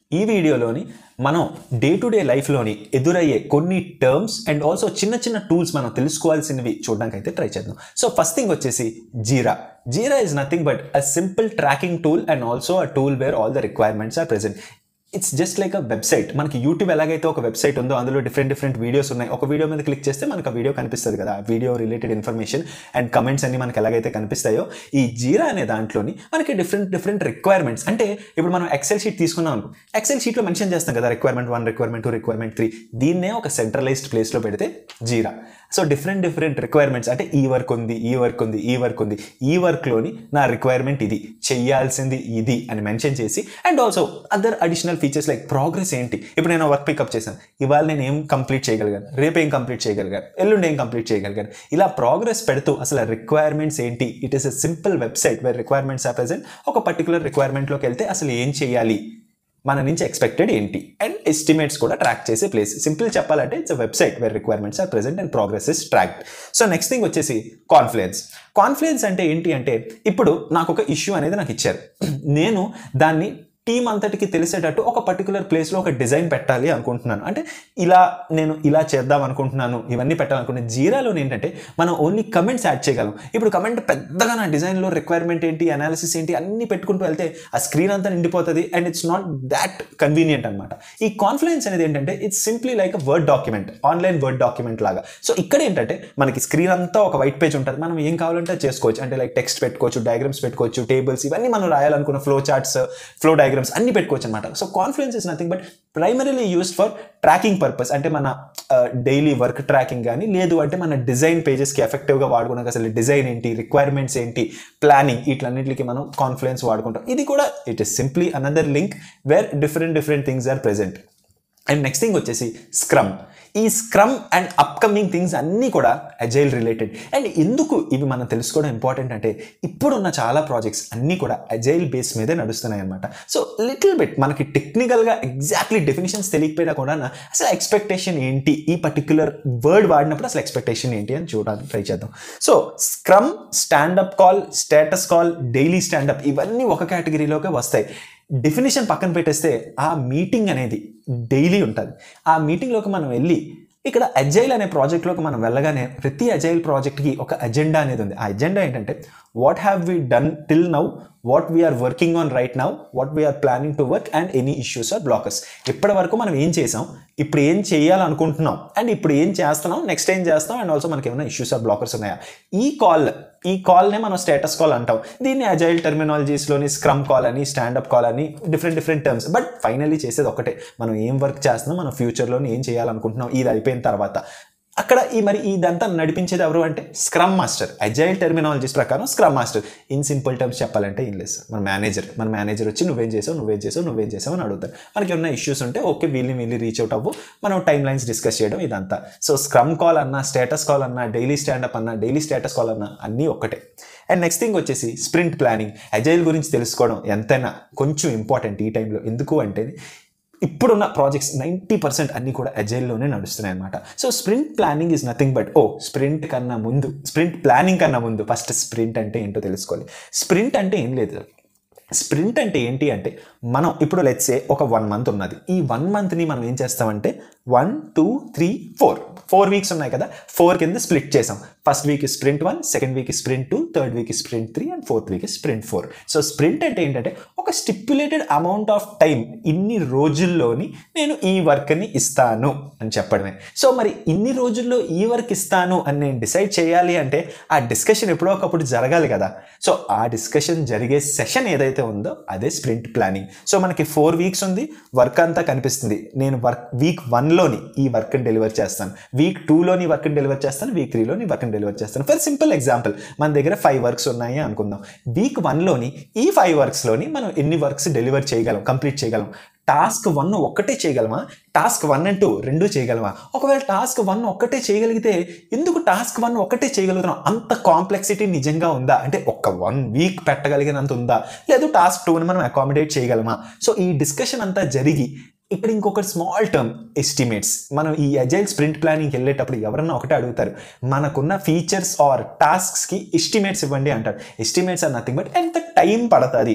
ఈ వీడియోలోని మనం డే టు డే లైఫ్లోని ఎదురయ్యే కొన్ని టర్మ్స్ అండ్ ఆల్సో చిన్న చిన్న టూల్స్ మనం తెలుసుకోవాల్సినవి చూడడానికి అయితే ట్రై చేద్దాం సో ఫస్ట్ థింగ్ వచ్చేసి Jira Jira is nothing but a simple tracking tool and also a tool where all the requirements are present it's just like a website మనకి YouTube ఎలాగైతే ఒక వెబ్సైట్ ఉందో అందులో డిఫరెంట్ డిఫరెంట్ వీడియోస్ ఉన్నాయి ఒక video మీద click చేస్తే మనకు ఆ వీడియో కనిపిస్తుంది కదా ఆ video related information and comments అన్ని మనకి ఎలాగైతే కనిపిస్తాయో ఈ జీరా అనే దాంట్లోని మనకి డిఫరెంట్ డిఫరెంట్ రిక్వైర్మెంట్స్ అంటే ఇప్పుడు మనం ఎక్సెల్ షీట్ తీసుకున్నాం అనుకో ఎక్సెల్ షీట్లో మెన్షన్ చేస్తాం కదా requirement one requirement two requirement three దీన్నే ఒక సెంట్రలైజ్డ్ ప్లేస్లో పెడితే Jira so different different requirements అంటే ఈ వర్క్ ఉంది ఈ వర్క్ ఉంది ఈ వర్క్ ఉంది ఈ వర్క్లోని నా రిక్వైర్మెంట్ ఇది చెయ్యాల్సింది ఇది అని మెన్షన్ చేసి and also other additional features like progress ఏంటి ఇప్పుడు నేను వర్క్ పికప్ చేశాను ఇవాళ నేను ఏం కంప్లీట్ చేయగలిగాను రేపు ఏం కంప్లీట్ చేయగలిగాను ఎల్లుండి ఏం కంప్లీట్ చేయగలిగాను ఇలా ప్రోగ్రెస్ పెడుతూ అసలు రిక్వైర్మెంట్స్ ఏంటి it is a simple website where requirements are present ఒక పర్టికులర్ రిక్వైర్మెంట్లోకి వెళ్తే అసలు ఏం చేయాలి మన నుంచి ఎక్స్పెక్టెడ్ ఏంటి అండ్ ఎస్టిమేట్స్ కూడా ట్రాక్ చేసే ప్లేస్ సింపుల్ చెప్పాలంటే it's website where requirements are present and progress is tracked so next thing వచ్చేసి కాన్ఫ్లుయెన్స్ కాన్ఫ్లుయెన్స్ అంటే ఏంటి అంటే ఇప్పుడు నాకు ఒక ఇష్యూ అనేది నాకు ఇచ్చారు నేను దాన్ని టీం అంతటికి తెలిసేటట్టు ఒక పర్టికులర్ ప్లేస్లో ఒక డిజైన్ పెట్టాలి అనుకుంటున్నాను అంటే ఇలా నేను ఇలా చేద్దాం అనుకుంటున్నాను ఇవన్నీ పెట్టాలనుకునే జీరాలో ఏంటంటే మనం ఓన్లీ కమెంట్స్ యాడ్ చేయగలం ఇప్పుడు కమెంట్ పెద్దగా నా డిజైన్లో రిక్వైర్మెంట్ ఏంటి అనాలిసిస్ ఏంటి అన్ని పెట్టుకుంటూ వెళ్తే ఆ స్క్రీన్ అంతా నిండిపోతుంది and it's not that convenient అనమాట ఈ కాన్ఫిడెన్స్ అనేది ఏంటంటే it's simply like a word document online word document లాగా సో ఇక్కడ ఏంటంటే మనకి స్క్రీన్ అంతా ఒక వైట్ పేజ్ ఉంటుంది మనం ఏం కావాలంటే అది చేసుకోవచ్చు అంటే లైక్ టెక్స్ట్ పెట్టుకోవచ్చు డయాగ్రామ్స్ పెట్టుకోవచ్చు టేబుల్స్ ఇవన్నీ మనం రాయాలనుకున్న ఫ్లో చార్ట్స్ ఫ్లో డయాగ్రామ్స్ అన్ని పెట్టుకోవచ్చు అనమాట so confidence is nothing but primarily used for tracking purpose అంటే మన డైలీ వర్క్ ట్రాకింగ్ కానీ లేదు అంటే మన డిజైన్ పేజెస్కి ఎఫెక్టివ్గా వాడుకున్నాక అసలు డిజైన్ ఏంటి రిక్వైర్మెంట్స్ ఏంటి ప్లానింగ్ వీటిలన్నింటికి మనం కాన్ఫిడెన్స్ వాడుకుంటాం ఇది కూడా it is simply another link where different different things are present and next thing వచ్చేసి స్క్రమ్ ఈ స్క్రమ్ అండ్ అప్కమింగ్ థింగ్స్ అన్నీ కూడా అజైల్ రిలేటెడ్ అండ్ ఎందుకు ఇవి మనం తెలుసుకోవడం ఇంపార్టెంట్ అంటే ఇప్పుడున్న చాలా ప్రాజెక్ట్స్ అన్నీ కూడా అజైల్ బేస్ మీదే నడుస్తున్నాయి అనమాట సో లిటిల్ బిట్ మనకి టెక్నికల్గా ఎగ్జాక్ట్లీ డెఫినేషన్స్ తెలియకపోయినా కూడా అసలు ఎక్స్పెక్టేషన్ ఏంటి ఈ పర్టిక్యులర్ వర్డ్ వాడినప్పుడు అసలు ఎక్స్పెక్టేషన్ ఏంటి అని చూడడానికి ట్రై చేద్దాం so scrum standup call status call daily standup ఇవన్నీ ఒక కేటగిరీలోకి వస్తాయి డెఫినేషన్ పక్కన పెట్టేస్తే ఆ మీటింగ్ అనేది డైలీ ఉంటుంది ఆ మీటింగ్లోకి మనం వెళ్ళి ఇక్కడ అజైల్ అనే ప్రాజెక్ట్లోకి మనం వెళ్ళగానే ప్రతి అజైల్ ప్రాజెక్ట్కి ఒక అజెండా అనేది ఉంది ఆ అజెండా ఏంటంటే what have we done till now what we're working on right now what we're planning to work and any issues or blockers ఇప్పటి వరకు మనం ఏం చేసాం ఇప్పుడు ఏం చేయాలనుకుంటున్నాం అండ్ ఇప్పుడు ఏం చేస్తున్నాం నెక్స్ట్ ఏం చేస్తాం అండ్ ఆల్సో మనకి ఏమైనా ఇష్యూస్ ఆర్ బ్లాకర్స్ ఉన్నాయా ఈ కాల్ ఈ కాల్నే మనం స్టేటస్ కాల్ అంటాం దీన్ని అజైల్ టెర్మినాలజీస్లోని స్క్రమ్ కాల్ అని స్టాండప్ కాల్ అని different different terms but finally చేసేది ఒకటే మనం ఏం వర్క్ చేస్తున్నాం మన ఫ్యూచర్లోని ఏం చేయాలనుకుంటున్నాం ఇది అయిపోయిన తర్వాత అక్కడ ఈ మరి ఇదంతా నడిపించేది ఎవరు అంటే స్క్రమ్ మాస్టర్ అజైల్ టెర్మినాలజీస్ ప్రకారం scrum master in simple terms చెప్పాలంటే ఏం లేదు సార్ మన మేనేజర్ మన మేనేజర్ వచ్చి నువ్వేం చేసావు నువ్వేం చేసావు నువ్వేం చేసావు అని అడుగుతారు మనకి ఏమైనా ఇష్యూస్ ఉంటే ఓకే వీళ్ళని వీళ్ళని రీచ్ అవుట్ అవ్వు మనం టైం లైన్స్ డిస్కస్ చేయడం ఇదంతా సో స్క్రమ్ కాల్ అన్నా స్టేటస్ కాల్ అన్నా డైలీ స్టాండప్ అన్నా డైలీ స్టేటస్ కాల్ అన్నా అన్నీ ఒక్కటే అండ్ నెక్స్ట్ థింగ్ వచ్చేసి స్ప్రింట్ ప్లానింగ్ అజైల్ గురించి తెలుసుకోవడం ఎంతైనా కొంచెం ఇంపార్టెంట్ ఈ టైంలో ఎందుకు అంటే ఇప్పుడున్న ప్రాజెక్ట్స్ నైంటీ పర్సెంట్ అన్నీ కూడా అజైల్లోనే నడుస్తున్నాయి అనమాట so sprint planning is nothing but a sprint కన్నా ముందు స్ప్రింట్ ప్లానింగ్ కన్నా ముందు ఫస్ట్ స్ప్రింట్ అంటే ఏంటో తెలుసుకోవాలి స్ప్రింట్ అంటే ఏం లేదు స్ప్రింట్ అంటే ఏంటి అంటే మనం ఇప్పుడు లెట్సే ఒక వన్ మంత్ ఉన్నది ఈ వన్ మంత్ని మనం ఏం చేస్తామంటే one two three four four weeks ఉన్నాయి కదా ఫోర్ కింద స్ప్లిట్ చేసాం first week sprint one second week sprint two third week sprint three and fourth week sprint four so sprint అంటే ఏంటంటే ఒక స్టిప్యులేటెడ్ అమౌంట్ ఆఫ్ టైం ఇన్ని రోజుల్లోని నేను ఈ వర్క్ని ఇస్తాను అని చెప్పడమే సో మరి ఇన్ని రోజుల్లో ఈ వర్క్ ఇస్తాను అని నేను డిసైడ్ చేయాలి అంటే ఆ డిస్కషన్ ఎప్పుడో ఒకప్పుడు జరగాలి కదా సో ఆ డిస్కషన్ జరిగే సెషన్ ఏదైతే ఉందో అదే స్ప్రింట్ ప్లానింగ్ సో మనకి ఫోర్ వీక్స్ ఉంది వర్క్ అంతా కనిపిస్తుంది నేను వర్క్ వీక్ వన్లోని ఈ వర్క్ని డెలివర్ చేస్తాను వీక్ టూలోని వర్క్ని డెలివర్ చేస్తాను వీక్ త్రీలోని వర్క్ని డెలివర్ చేస్తాను ఫర్ సింపుల్ ఎగ్జాంపుల్ మన దగ్గర ఫైవ్ వర్క్స్ ఉన్నాయి అనుకుందాం వీక్ వన్లోని ఈ ఫైవ్ వర్క్స్లోని మనం ఎన్ని వర్క్స్ డెలివర్ చేయగలం కంప్లీట్ చేయగలం టాస్క్ వన్ ఒక్కటే చేయగలమా టాస్క్ వన్ అండ్ టూ రెండు చేయగలమా ఒకవేళ టాస్క్ వన్ ఒక్కటే చేయగలిగితే ఎందుకు టాస్క్ వన్ ఒక్కటే చేయగలుగుతున్నాం అంత కాంప్లెక్సిటీ నిజంగా ఉందా అంటే ఒక్క వన్ వీక్ పెట్టగలిగినంత ఉందా లేదు టాస్క్ టూని మనం అకామిడేట్ చేయగలమా సో ఈ డిస్కషన్ అంతా జరిగి ఇక్కడ ఇంకొక స్మాల్ టర్మ్ ఎస్టిమేట్స్ మనం ఈ అజైల్ స్ప్రింట్ ప్లానింగ్కి వెళ్ళేటప్పుడు ఎవరన్నా ఒకటే అడుగుతారు మనకున్న ఫీచర్స్ ఆర్ టాస్క్స్కి ఎస్టిమేట్స్ ఇవ్వండి అంటారు ఎస్టిమేట్స్ ఆర్ నథింగ్ బట్ ఎంత టైం పడుతుంది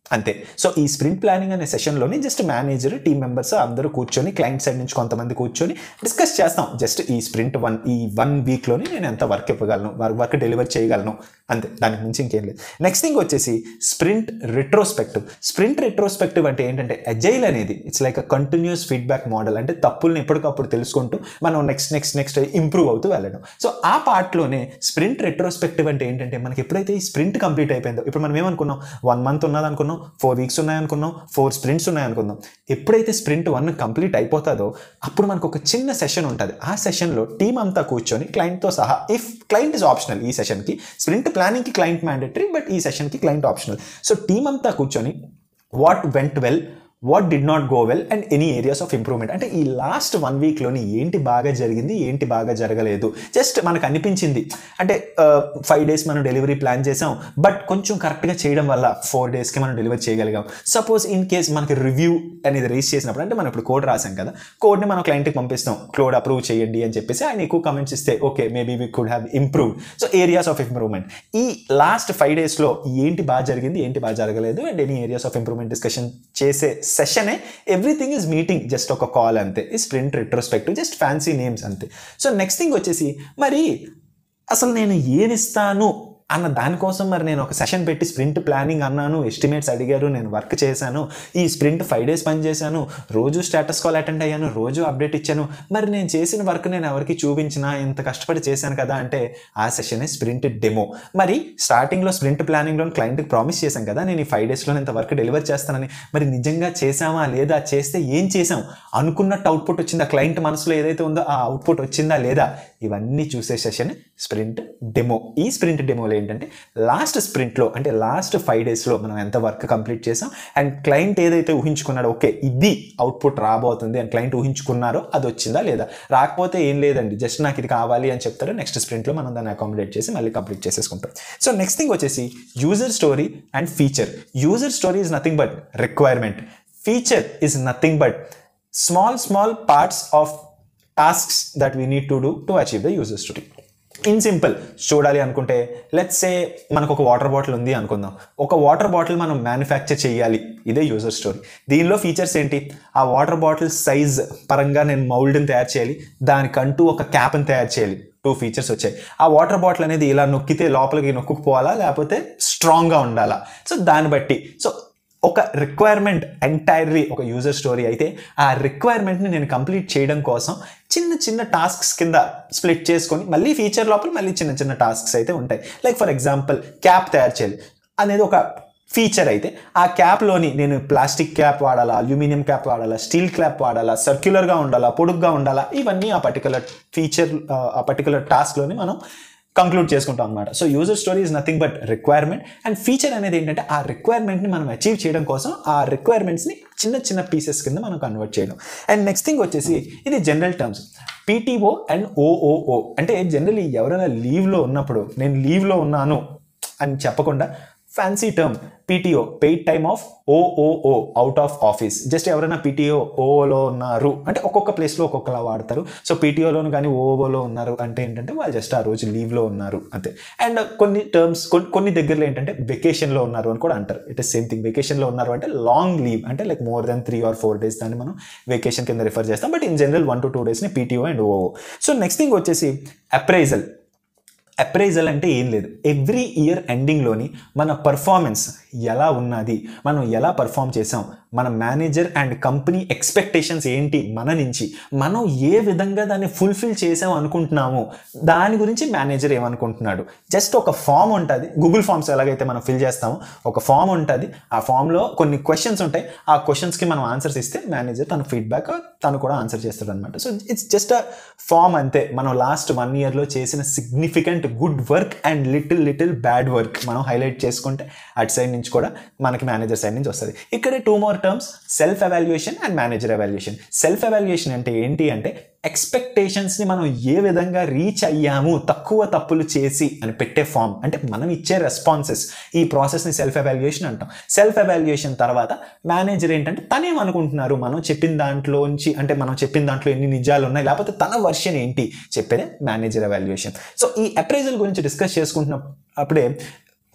అంతే సో ఈ స్ప్రింట్ ప్లానింగ్ అనే సెషన్లోని జస్ట్ మేనేజర్ టీమ్ మెంబర్స్ అందరూ కూర్చొని క్లయింట్ సైడ్ నుంచి కొంతమంది కూర్చొని డిస్కస్ చేస్తాం జస్ట్ ఈ స్ప్రింట్ వన్ ఈ వన్ వీక్లోని నేను ఎంత వర్క్ ఇవ్వగలను వర్క్ డెలివర్ చేయగలను అంతే దానికి మించి ఇంకేం లేదు నెక్స్ట్ థింగ్ వచ్చేసి స్ప్రింట్ రిట్రోస్పెక్టివ్ స్ప్రింట్ రిట్రోస్పెక్టివ్ అంటే ఏంటంటే అజైల్ అనేది it's like a continuous feedback model అంటే తప్పుల్ని ఎప్పటికప్పుడు తెలుసుకుంటూ మనం నెక్స్ట్ నెక్స్ట్ నెక్స్ట్ ఇంప్రూవ్ అవుతూ వెళ్ళడం సో ఆ పార్ట్లోనే స్ప్రింట్ రెట్రోస్పెక్టివ్ అంటే ఏంటంటే మనకి ఎప్పుడైతే ఈ స్ప్రింట్ కంప్లీట్ అయిపోయిందో ఇప్పుడు మనం ఏమనుకున్నాం వన్ మంత్ ఉన్నది అనుకున్నాం ఫోర్ వీక్స్ ఉన్నాయనుకున్నాం ఫోర్ స్ప్రింట్స్ ఉన్నాయనుకుందాం ఎప్పుడైతే స్ప్రింట్ వన్ కంప్లీట్ అయిపోతుందో అప్పుడు మనకు ఒక చిన్న సెషన్ ఉంటుంది ఆ సెషన్లో టీం అంతా కూర్చొని క్లయింట్తో సహా ఇఫ్ క్లయింట్ ఇస్ ఆప్షనల్ ఈ సెషన్కి స్ప్రింట్ ప్లానింగ్కి క్లయింట్ మ్యాండేటరీ బట్ ఈ సెషన్కి క్లయింట్ ఆప్షనల్ సో టీం అంతా కూర్చొని what went well what did not go well and any areas of improvement అంటే ఈ లాస్ట్ వన్ వీక్లోని ఏంటి బాగా జరిగింది ఏంటి బాగా జరగలేదు జస్ట్ మనకు అనిపించింది అంటే ఫైవ్ డేస్ మనం డెలివరీ ప్లాన్ చేసాం బట్ కొంచెం కరెక్ట్గా చేయడం వల్ల ఫోర్ డేస్కి మనం డెలివరీ చేయగలిగాం సపోజ్ ఇన్ కేస్ మనకి రివ్యూ అనేది రీచ్ చేసినప్పుడు అంటే మనం ఇప్పుడు కోడ్ రాసాం కదా కోడ్ని మనం క్లయింట్కి పంపిస్తాం కోడ్ అప్రూవ్ చేయండి అని చెప్పేసి ఆయన ఎక్కువ కమెంట్స్ ఇస్తే okay maybe we could have improve so areas of improvement ఈ లాస్ట్ ఫైవ్ డేస్లో ఏంటి బాగా జరిగింది ఏంటి బాగా జరగలేదు and any areas of improvement discussion చేసే సెషనే ఎవ్రీథింగ్ ఈజ్ మీటింగ్ జస్ట్ ఒక కాల్ అంతే ఈ sprint retrospective just fancy names అంతే సో నెక్స్ట్ థింగ్ వచ్చేసి మరి అసలు నేను ఏమిస్తాను అన్న దానికోసం మరి నేను ఒక సెషన్ పెట్టి స్ప్రింట్ ప్లానింగ్ అన్నాను ఎస్టిమేట్స్ అడిగారు నేను వర్క్ చేశాను ఈ స్ప్రింట్ ఫైవ్ డేస్ పని చేశాను రోజు స్టేటస్ కాల్ అటెండ్ అయ్యాను రోజు అప్డేట్ ఇచ్చాను మరి నేను చేసిన వర్క్ నేను ఎవరికి చూపించినా ఇంత కష్టపడి చేశాను కదా అంటే ఆ సెషనే స్ప్రింట్ డెమో మరి స్టార్టింగ్లో స్ప్రింట్ ప్లానింగ్లో క్లయింట్కి ప్రామిస్ చేశాం కదా నేను ఈ ఫైవ్ డేస్లో ఇంత వర్క్ డెలివర్ చేస్తానని మరి నిజంగా చేసామా లేదా చేస్తే ఏం చేసాం అనుకున్నట్టు అవుట్పుట్ వచ్చిందా క్లయింట్ మనసులో ఏదైతే ఉందో ఆ అవుట్పుట్ వచ్చిందా లేదా ఇవన్నీ చూసే సెషన్ స్ప్రింట్ డెమో ఈ స్ప్రింట్ డెమోలో ఏంటంటే లాస్ట్ స్ప్రింట్లో అంటే లాస్ట్ ఫైవ్ డేస్లో మనం ఎంత వర్క్ కంప్లీట్ చేసాం అండ్ క్లయింట్ ఏదైతే ఊహించుకున్నాడో ఓకే ఇది అవుట్పుట్ రాబోతుంది అని క్లయింట్ ఊహించుకున్నారో అది వచ్చిందా లేదా రాకపోతే ఏం లేదండి జస్ట్ నాకు ఇది కావాలి అని చెప్తారు నెక్స్ట్ స్ప్రింట్లో మనం దాన్ని అకామిడేట్ చేసి మళ్ళీ కంప్లీట్ చేసేసుకుంటాం సో నెక్స్ట్ థింగ్ వచ్చేసి user story and feature user story is nothing but requirement feature is nothing but small small parts of tasks that we need to do to achieve the user story in simple చూడాలి అనుకుంటే let's say మనకు ఒక water bottle ఉంది అనుకుందాం ఒక water bottle మనం manufacture చేయాలి ఇదే యూజర్ స్టోరీ దీనిలో ఫీచర్స్ ఏంటి ఆ వాటర్ బాటిల్ సైజ్ పరంగా నేను మౌల్డ్ని తయారు చేయాలి దానికంటూ ఒక క్యాప్ని తయారు చేయాలి టూ ఫీచర్స్ వచ్చాయి ఆ వాటర్ బాటిల్ అనేది ఇలా నొక్కితే లోపలికి నొక్కుకుపోవాలా లేకపోతే స్ట్రాంగ్గా ఉండాలా సో దాన్ని బట్టి సో ఒక రిక్వైర్మెంట్ ఎంటైర్లీ ఒక యూజర్ స్టోరీ అయితే ఆ రిక్వైర్మెంట్ని నేను కంప్లీట్ చేయడం కోసం చిన్న చిన్న టాస్క్స్ కింద స్ప్లిట్ చేసుకొని మళ్ళీ ఫీచర్ లోపల మళ్ళీ చిన్న చిన్న టాస్క్స్ అయితే ఉంటాయి లైక్ ఫర్ ఎగ్జాంపుల్ క్యాప్ తయారు చేయాలి అనేది ఒక ఫీచర్ అయితే ఆ క్యాప్లోని నేను ప్లాస్టిక్ క్యాప్ వాడాలా అల్యూమినియం క్యాప్ వాడాలా స్టీల్ క్యాప్ వాడాలా సర్క్యులర్గా ఉండాలా పొడుగ్గా ఉండాలా ఇవన్నీ ఆ పర్టికులర్ ఫీచర్ ఆ పర్టికులర్ టాస్క్లోని మనం కంక్లూడ్ చేసుకుంటాం అనమాట so user story is nothing but requirement and feature అనేది ఏంటంటే ఆ రిక్వైర్మెంట్ని మనం అచీవ్ చేయడం కోసం ఆ రిక్వైర్మెంట్స్ని చిన్న చిన్న పీసెస్ కింద మనం కన్వర్ట్ చేయడం అండ్ నెక్స్ట్ థింగ్ వచ్చేసి ఇది general terms PTO and OOO అంటే జనరలీ ఎవరైనా లీవ్లో ఉన్నప్పుడు నేను లీవ్లో ఉన్నాను అని చెప్పకుండా fancy term PTO paid time off OOO out of office just ఎవరైనా పీటీఓ ఓలో ఉన్నారు అంటే ఒక్కొక్క ప్లేస్లో ఒక్కొక్కలా వాడతారు సో పీటీఓలోను కానీ ఓఓలో ఉన్నారు అంటే ఏంటంటే వాళ్ళు జస్ట్ ఆ రోజు లీవ్లో ఉన్నారు అంతే అండ్ కొన్ని టర్మ్స్ కొన్ని కొన్ని దగ్గరలో ఏంటంటే వెకేషన్లో ఉన్నారు అని కూడా అంటారు ఇట్ ఇస్ సేమ్ థింగ్ వెకేషన్లో ఉన్నారు అంటే లాంగ్ లీవ్ అంటే like more than three or four days దాన్ని మనం వెకేషన్ కింద రిఫర్ చేస్తాం but in general one to two డేస్ని PTO and OO so next thing వచ్చేసి అప్రైజల్ అప్రైజల్ అంటే ఏం లేదు ఎవ్రీ ఇయర్ ఎండింగ్లోని మన పర్ఫార్మెన్స్ ఎలా ఉన్నది మనం ఎలా పర్ఫామ్ చేసాం మన మేనేజర్ అండ్ కంపెనీ ఎక్స్పెక్టేషన్స్ ఏంటి మన నుంచి మనం ఏ విధంగా దాన్ని ఫుల్ఫిల్ చేసాం అనుకుంటున్నాము దాని గురించి మేనేజర్ ఏమనుకుంటున్నాడు జస్ట్ ఒక ఫామ్ ఉంటుంది గూగుల్ ఫామ్స్ ఎలాగైతే మనం ఫిల్ చేస్తామో ఒక ఫామ్ ఉంటుంది ఆ ఫామ్లో కొన్ని క్వశ్చన్స్ ఉంటాయి ఆ క్వశ్చన్స్కి మనం ఆన్సర్స్ ఇస్తే మేనేజర్ తన ఫీడ్బ్యాక్ తను కూడా ఆన్సర్ చేస్తాడు అనమాట so it's just a form అంతే మనం లాస్ట్ వన్ ఇయర్లో చేసిన significant good work and little little bad work మనం హైలైట్ చేసుకుంటే అటు సైడ్ నుంచి కూడా మనకి మేనేజర్ సైడ్ నుంచి వస్తుంది ఇక్కడే two more terms self evaluation and manager evaluation self evaluation అంటే ఏంటి అంటే ఎక్స్పెక్టేషన్స్ని మనం ఏ విధంగా రీచ్ అయ్యాము తక్కువ తప్పులు చేసి అని పెట్టే ఫామ్ అంటే మనం ఇచ్చే రెస్పాన్సెస్ ఈ ప్రాసెస్ని సెల్ఫ్ ఎవాల్యుయేషన్ అంటాం సెల్ఫ్ ఎవాల్యుయేషన్ తర్వాత మేనేజర్ ఏంటంటే తనేమనుకుంటున్నారు మనం చెప్పిన దాంట్లోంచి అంటే మనం చెప్పిన దాంట్లో ఎన్ని నిజాలు ఉన్నాయి లేకపోతే తన వర్షన్ ఏంటి చెప్పేదే మేనేజర్ ఎవాల్యుయేషన్ సో ఈ అప్రైజల్ గురించి డిస్కస్ చేసుకుంటున్న అప్పుడే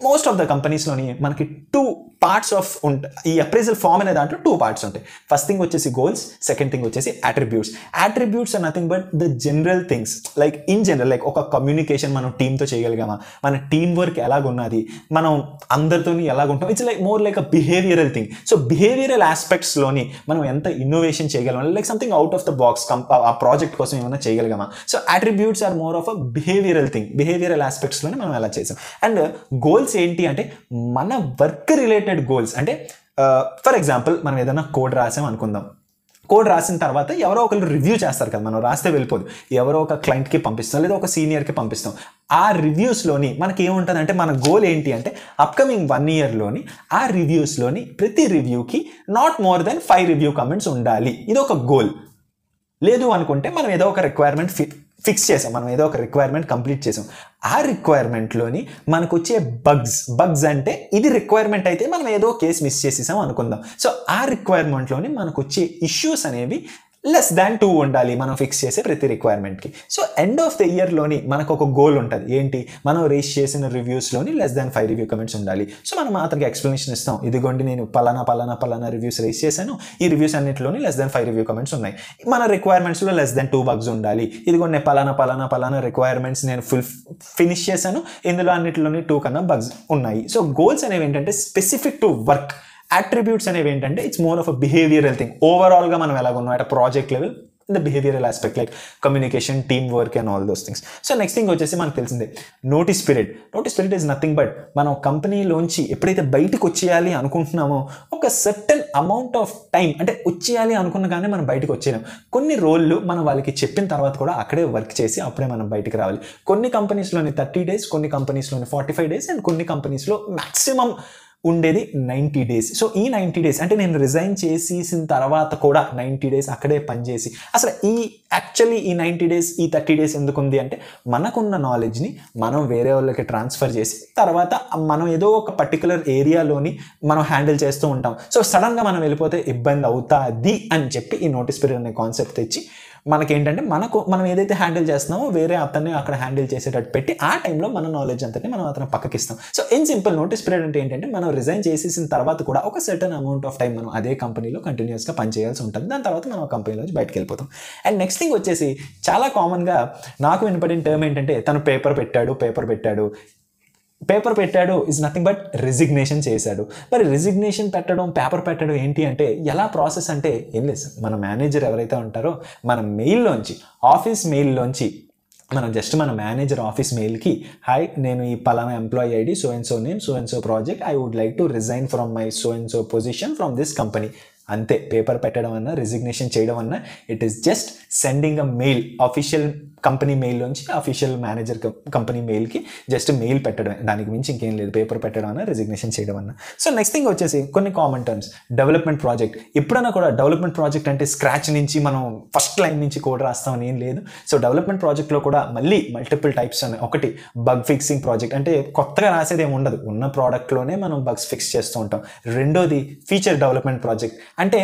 మోస్ట్ ఆఫ్ ద కంపెనీస్లోని మనకి టూ పార్ట్స్ ఆఫ్ ఉంట ఈ అప్రైజల్ ఫామ్ అనే దాంట్లో టూ పార్ట్స్ ఉంటాయి ఫస్ట్ థింగ్ వచ్చేసి గోల్స్ సెకండ్ థింగ్ వచ్చేసి attributes attributes are nothing but the general things like in general like ఒక కమ్యూనికేషన్ మనం టీంతో చేయగలిగామా మన టీం వర్క్ ఎలాగున్నది మనం అందరితో ఎలాగుంటాం it's like more like a behavioural thing so behavioural ఆస్పెక్ట్స్లోని మనం ఎంత ఇన్నోవేషన్ చేయగలం like something out of the box ఆ ప్రాజెక్ట్ కోసం ఏమైనా చేయగలిగామా so attributes are more of a behavioural thing behavioural ఆస్పెక్ట్స్లోనే మనం ఎలా చేసాం అండ్ గోల్స్ ఏంటి అంటే మన వర్క్ రిలేటెడ్ గోల్స్ అంటే ఫర్ ఎగ్జాంపుల్ మనం ఏదైనా కోడ్ రాసాం అనుకుందాం కోడ్ రాసిన తర్వాత ఎవరో ఒకరు రివ్యూ చేస్తారు కదా మనం రాస్తే వెళ్ళిపోదు ఎవరో ఒక క్లయింట్కి పంపిస్తాం లేదా ఒక సీనియర్కి పంపిస్తాం ఆ రివ్యూస్లోని మనకి ఏముంటుంది అంటే మన గోల్ ఏంటి అంటే అప్కమింగ్ వన్ ఇయర్లోని ఆ రివ్యూస్లోని ప్రతి రివ్యూకి not more than five review comments ఉండాలి ఇది ఒక గోల్ లేదు అనుకుంటే మనం ఏదో ఒక రిక్వైర్మెంట్ ఫి ఫిక్స్ చేసాం మనం ఏదో ఒక రిక్వైర్మెంట్ కంప్లీట్ చేసాం ఆ రిక్వైర్మెంట్లోని మనకు వచ్చే బగ్స్ బగ్స్ అంటే ఇది రిక్వైర్మెంట్ అయితే మనం ఏదో కేసు మిస్ చేసేసాం అనుకుందాం సో ఆ రిక్వైర్మెంట్లోని మనకు వచ్చే ఇష్యూస్ అనేవి లెస్ దాన్ టూ ఉండాలి మనం ఫిక్స్ చేసే ప్రతి రిక్వైర్మెంట్కి సో ఎండ్ ఆఫ్ ద ఇయర్లోని మనకు ఒక గోల్ ఉంటుంది ఏంటి మనం రేస్ చేసిన రివ్యూస్లోని less than five review comments ఉండాలి సో మనం అతనికి ఎక్స్ప్లెనేషన్ ఇస్తాం ఇదిగోండి నేను పలానా పలానా పలానా రివ్యూస్ రేస్ చేశాను ఈ రివ్యూస్ అన్నింటిలోని less than five review comments ఉన్నాయి మన రిక్వైర్మెంట్స్లో లెస్ దాన్ టూ బగ్స్ ఉండాలి ఇదిగోండి నేను పలానా పలానా పలానా రిక్వైర్మెంట్స్ నేను ఫుల్ ఫినిష్ చేశాను ఇందులో అన్నింటిలోని టూ కన్నా బగ్స్ ఉన్నాయి సో గోల్స్ అనేవి ఏంటంటే స్పెసిఫిక్ టు వర్క్ అట్రిబ్యూట్స్ అనేవి ఏంటంటే it's more of a behavioural thing ఓవరాల్గా మనం ఎలాగున్నాం at project level the behavioural aspect like communication team work and all those things so next thing వచ్చేసి మనకు తెలిసిందే notice period notice period is nothing but మనం కంపెనీలోంచి ఎప్పుడైతే బయటకు వచ్చేయాలి అనుకుంటున్నామో ఒక సర్టన్ అమౌంట్ ఆఫ్ టైం అంటే వచ్చేయాలి అనుకున్నగానే మనం బయటకు వచ్చేయలేం కొన్ని రోళ్ళు మనం వాళ్ళకి చెప్పిన తర్వాత కూడా అక్కడే వర్క్ చేసి అప్పుడే మనం బయటికి రావాలి కొన్ని కంపెనీస్లోని థర్టీ డేస్ కొన్ని కంపెనీస్లోని ఫార్టీ ఫైవ్ డేస్ అండ్ కొన్ని కంపెనీస్లో మ్యాక్సిమం ఉండేది నైంటీ డేస్ సో ఈ నైంటీ డేస్ అంటే నేను రిజైన్ చేసేసిన తర్వాత కూడా నైంటీ డేస్ అక్కడే పనిచేసి అసలు ఈ యాక్చువల్లీ ఈ నైంటీ డేస్ ఈ థర్టీ డేస్ ఎందుకు ఉంది అంటే మనకున్న నాలెడ్జ్ని మనం వేరే వాళ్ళకి ట్రాన్స్ఫర్ చేసి తర్వాత మనం ఏదో ఒక పర్టికులర్ ఏరియాలోని మనం హ్యాండిల్ చేస్తూ ఉంటాం సో సడన్గా మనం వెళ్ళిపోతే ఇబ్బంది అవుతుంది అని చెప్పి ఈ నోటీస్ పీరియడ్ అనే కాన్సెప్ట్ తెచ్చి మనకేంటంటే మనకు మనం ఏదైతే హ్యాండిల్ చేస్తున్నామో వేరే అతన్ని అక్కడ హ్యాండిల్ చేసేటట్టు పెట్టి ఆ టైంలో మన నాలెడ్జ్ అంతని మనం అతను పక్కకి ఇస్తాం so in simple notice period అంటే ఏంటంటే మనం రిజైన్ చేసేసిన తర్వాత కూడా ఒక సర్టన్ అమౌంట్ ఆఫ్ టైం మనం అదే కంపెనీలో కంటిన్యూస్గా పనిచేయాల్సి ఉంటుంది దాని తర్వాత మనం ఆ కంపెనీలోంచి బయటకు వెళ్ళిపోతాం అండ్ నెక్స్ట్ థింగ్ వచ్చేసి చాలా కామన్గా నాకు వినపడిన టర్మ్ ఏంటంటే తను పేపర్ పెట్టాడు పేపర్ పెట్టాడు పేపర్ పెట్టాడు ఇస్ నథింగ్ బట్ రిజిగ్నేషన్ చేశాడు మరి రిజిగ్నేషన్ పెట్టడం పేపర్ పెట్టడం ఏంటి అంటే ఎలా ప్రాసెస్ అంటే ఏం లేదు సార్ మన మేనేజర్ ఎవరైతే ఉంటారో మన మెయిల్లోంచి ఆఫీస్ మెయిల్లోంచి మనం జస్ట్ మన మేనేజర్ ఆఫీస్ మెయిల్కి హాయ్ నేను ఈ పలానా employee ID so and so name so and so project I would like to resign from my so and so position from this company అంతే పేపర్ పెట్టడం అన్నా రిజిగ్నేషన్ చేయడం అన్నా it is just sending a mail official company మెయిల్లోంచి official manager company మెయిల్కి just mail పెట్టడమే దానికి మించి ఇంకేం లేదు పేపర్ పెట్టడం అన్నా రిజిగ్నేషన్ చేయడం అన్నా సో నెక్స్ట్ థింగ్ వచ్చేసి కొన్ని కామన్ టర్మ్స్ డెవలప్మెంట్ ప్రాజెక్ట్ ఎప్పుడైనా కూడా డెవలప్మెంట్ ప్రాజెక్ట్ అంటే స్క్రాచ్ నుంచి మనం ఫస్ట్ లైన్ నుంచి కోడ్ రాస్తామని ఏం లేదు సో డెవలప్మెంట్ ప్రాజెక్ట్లో కూడా మళ్ళీ మల్టిపుల్ టైప్స్ ఉన్నాయి ఒకటి బగ్ ఫిక్సింగ్ ప్రాజెక్ట్ అంటే కొత్తగా రాసేది ఏమి ఉండదు ఉన్న ప్రోడక్ట్లోనే మనం బగ్స్ ఫిక్స్ చేస్తూ ఉంటాం రెండోది ఫీచర్ డెవలప్మెంట్ ప్రాజెక్ట్ అంటే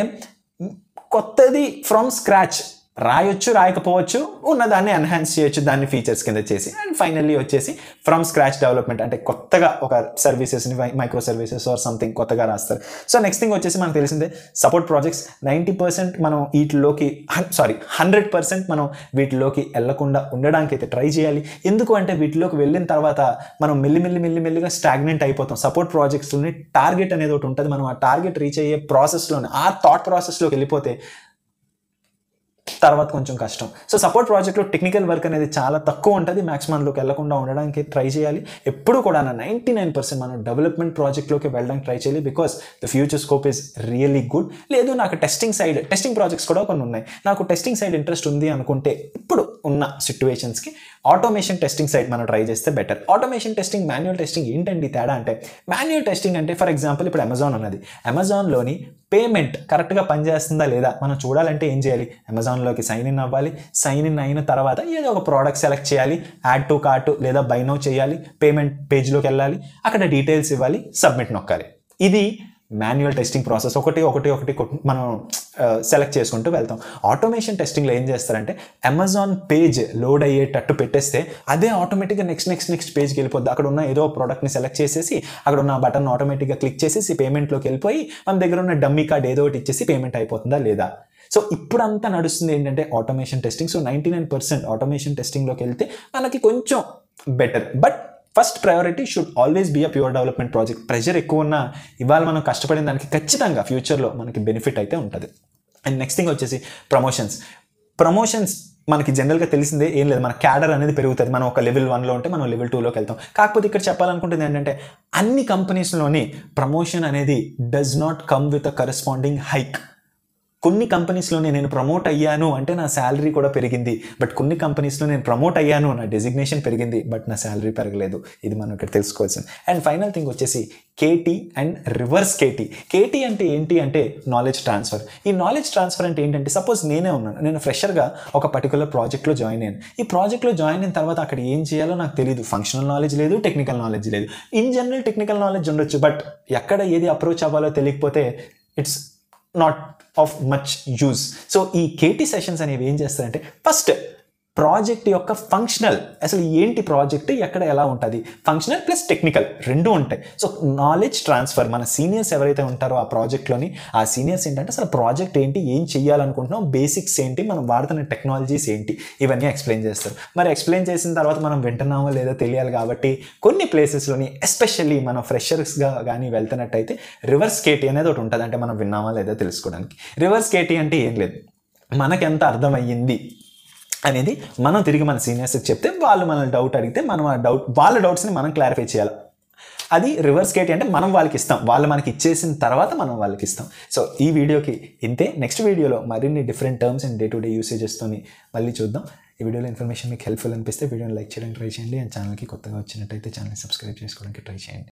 కొత్తది ఫ్రమ్ స్క్రాచ్ రాయొచ్చు రాయకపోవచ్చు ఉన్నదాన్ని ఎన్హాన్స్ చేయొచ్చు దాన్ని ఫీచర్స్ కింద చేసి అండ్ ఫైనల్లీ వచ్చేసి ఫ్రమ్ స్క్రాచ్ డెవలప్మెంట్ అంటే కొత్తగా ఒక సర్వీసెస్ని మైక్రో సర్వీసెస్ ఆర్ సంథింగ్ కొత్తగా రాస్తారు సో నెక్స్ట్ థింగ్ వచ్చేసి మనకు తెలిసిందే సపోర్ట్ ప్రాజెక్ట్స్ నైంటీ పర్సెంట్ మనం వీటిలోకి సారీ హండ్రెడ్ పర్సెంట్ మనం వీటిలోకి వెళ్లకుండా ఉండడానికి అయితే ట్రై చేయాలి ఎందుకు అంటే వీటిలోకి వెళ్ళిన తర్వాత మనం మెల్లి మెల్లి మెల్లి మెల్లిగా స్టాగ్నెంట్ అయిపోతాం సపోర్ట్ ప్రాజెక్ట్స్లోని టార్గెట్ అనేది ఒకటి ఉంటుంది మనం ఆ టార్గెట్ రీచ్ అయ్యే ప్రాసెస్లోనే ఆ థాట్ ప్రాసెస్లోకి వెళ్ళిపోతే తర్వాత కొంచెం కష్టం సో సపోర్ట్ ప్రాజెక్ట్లో టెక్నికల్ వర్క్ అనేది చాలా తక్కువ ఉంటుంది మ్యాక్సిమంలోకి వెళ్లకుండా ఉండడానికి ట్రై చేయాలి ఎప్పుడు కూడా నైంటీ నైన్ పర్సెంట్ మనం డెవలప్మెంట్ ప్రాజెక్ట్లోకి వెళ్ళడానికి ట్రై చేయాలి because the future scope is really good లేదు నాకు టెస్టింగ్ సైడ్ టెస్టింగ్ ప్రాజెక్ట్స్ కూడా కొన్ని ఉన్నాయి నాకు టెస్టింగ్ సైడ్ ఇంట్రెస్ట్ ఉంది అనుకుంటే ఇప్పుడు ఉన్న సిచ్యువేషన్స్కి ఆటోమేషన్ టెస్టింగ్ సైడ్ మనం ట్రై చేస్తే better automation testing manual testing ఏంటండి తేడా అంటే మాన్యువల్ టెస్టింగ్ అంటే ఫర్ ఎగ్జాంపుల్ ఇప్పుడు అమెజాన్ ఉన్నది అమెజాన్లోని పేమెంట్ కరెక్ట్గా పనిచేస్తుందా లేదా మనం చూడాలంటే ఏం చేయాలి అమెజాన్లోకి సైన్ ఇన్ అవ్వాలి సైన్ ఇన్ అయిన తర్వాత ఏదో ఒక ప్రోడక్ట్ సెలెక్ట్ చేయాలి యాడ్ టు కార్ట్ లేదా బై నౌ చేయాలి పేమెంట్ పేజ్లోకి వెళ్ళాలి అక్కడ డీటెయిల్స్ ఇవ్వాలి సబ్మిట్ నొక్కాలి ఇది మాన్యువల్ టెస్టింగ్ ప్రాసెస్ ఒకటి ఒకటి ఒకటి కొట్- మనం సెలెక్ట్ చేసుకుంటూ వెళ్తాం ఆటోమేషన్ టెస్టింగ్లో ఏం చేస్తారంటే అమెజాన్ పేజ్ లోడ్ అయ్యేటట్టు పెట్టేస్తే అదే ఆటోమేటిక్గా నెక్స్ట్ నెక్స్ట్ నెక్స్ట్ పేజ్కి వెళ్ళిపోద్ది అక్కడ ఉన్న ఏదో ప్రోడక్ట్ని సెలెక్ట్ చేసేసి అక్కడ ఉన్న బటన్ ఆటోమేటిక్గా క్లిక్ చేసేసి పేమెంట్లోకి వెళ్ళిపోయి మన దగ్గర ఉన్న డమ్మీ కార్డ్ ఏదో ఒకటి ఇచ్చేసి పేమెంట్ అయిపోతుందా లేదా సో ఇప్పుడంతా నడుస్తుంది ఏంటంటే automation testing so ninety nine percent automation టెస్టింగ్లోకి వెళ్తే మనకి కొంచెం better but first priority should always be a pure development project pressure ఎక్కువ ఉన్నా ఇవాళ మనం కష్టపడిన దానికి ఖచ్చితంగా ఫ్యూచర్లో మనకి బెనిఫిట్ అయితే ఉంటుంది అండ్ నెక్స్ట్ థింగ్ వచ్చేసి ప్రమోషన్స్ ప్రమోషన్స్ మనకి జనరల్గా తెలిసిందే ఏం లేదు మన క్యాడర్ అనేది పెరుగుతుంది మనం ఒక లెవెల్ వన్లో ఉంటే మనం లెవెల్ టూలోకి వెళ్తాం కాకపోతే ఇక్కడ చెప్పాలనుకుంటుంది ఏంటంటే అన్ని కంపెనీస్లోని ప్రమోషన్ అనేది does not come with a corresponding hike కొన్ని కంపెనీస్లోనే నేను ప్రమోట్ అయ్యాను అంటే నా శాలరీ కూడా పెరిగింది బట్ కొన్ని కంపెనీస్లో నేను ప్రమోట్ అయ్యాను నా డెసిగ్నేషన్ పెరిగింది బట్ నా శాలరీ పెరగలేదు ఇది మనం ఇక్కడ తెలుసుకోవాల్సింది అండ్ ఫైనల్ థింగ్ వచ్చేసి KT and reverse KT KT అంటే ఏంటి అంటే నాలెడ్జ్ ట్రాన్స్ఫర్ ఈ నాలెడ్జ్ ట్రాన్స్ఫర్ అంటే ఏంటంటే సపోజ్ నేనే ఉన్నాను నేను ఫ్రెషర్గా ఒక పర్టికులర్ ప్రాజెక్ట్లో జాయిన్ అయ్యాను ఈ ప్రాజెక్ట్లో జాయిన్ అయిన తర్వాత అక్కడ ఏం చేయాలో నాకు తెలియదు ఫంక్షనల్ నాలెడ్జ్ లేదు టెక్నికల్ నాలెడ్జ్ లేదు ఇన్ జనరల్ టెక్నికల్ నాలెడ్జ్ ఉండొచ్చు బట్ ఎక్కడ ఏది అప్రోచ్ అవ్వాలో తెలియకపోతే it's not of much use so ఈ కేటీ సెషన్స్ అనేవి ఏం చేస్తారంటే ఫస్ట్ ప్రాజెక్ట్ యొక్క ఫంక్షనల్ అసలు ఏంటి ప్రాజెక్ట్ ఎక్కడ ఎలా ఉంటుంది ఫంక్షనల్ ప్లస్ టెక్నికల్ రెండు ఉంటాయి సో నాలెడ్జ్ ట్రాన్స్ఫర్ మన సీనియర్స్ ఎవరైతే ఉంటారో ఆ ప్రాజెక్ట్లోని ఆ సీనియర్స్ ఏంటంటే అసలు ప్రాజెక్ట్ ఏంటి ఏం చేయాలనుకుంటున్నాం బేసిక్స్ ఏంటి మనం వాడుతున్న టెక్నాలజీస్ ఏంటి ఇవన్నీ ఎక్స్ప్లెయిన్ చేస్తారు మరి ఎక్స్ప్లెయిన్ చేసిన తర్వాత మనం వింటున్నామో లేదో తెలియాలి కాబట్టి కొన్ని ప్లేసెస్లోని ఎస్పెషల్లీ మనం ఫ్రెషర్స్గా కానీ వెళ్తున్నట్టయితే రివర్స్ కేటీ అనేది ఒకటి ఉంటుంది అంటే మనం విన్నామా లేదో తెలుసుకోవడానికి రివర్స్ కేటీ అంటే ఏం లేదు మనకెంత అర్థమయ్యింది అనేది మనం తిరిగి మన సీనియర్స్కి చెప్తే వాళ్ళు మన డౌట్ అడిగితే మనం ఆ డౌట్ వాళ్ళ డౌట్స్ని మనం క్లారిఫై చేయాలి అది రివర్స్ కేటీ అంటే మనం వాళ్ళకి ఇస్తాం వాళ్ళు మనకి ఇచ్చేసిన తర్వాత మనం వాళ్ళకి ఇస్తాం సో ఈ వీడియోకి ఇంతే నెక్స్ట్ వీడియోలో మరిన్ని different terms and day to day యూసేజెస్తోని మళ్ళీ చూద్దాం ఈ వీడియోలో ఇన్ఫర్మేషన్ మీకు హెల్ప్ఫుల్ అనిపిస్తే వీడియోని లైక్ చేయడానికి ట్రై చేయండి అండ్ ఛానల్కి కొత్తగా వచ్చినట్టయితే ఛానల్ని సబ్స్క్రైబ్ చేసుకోవడానికి ట్రై చేయండి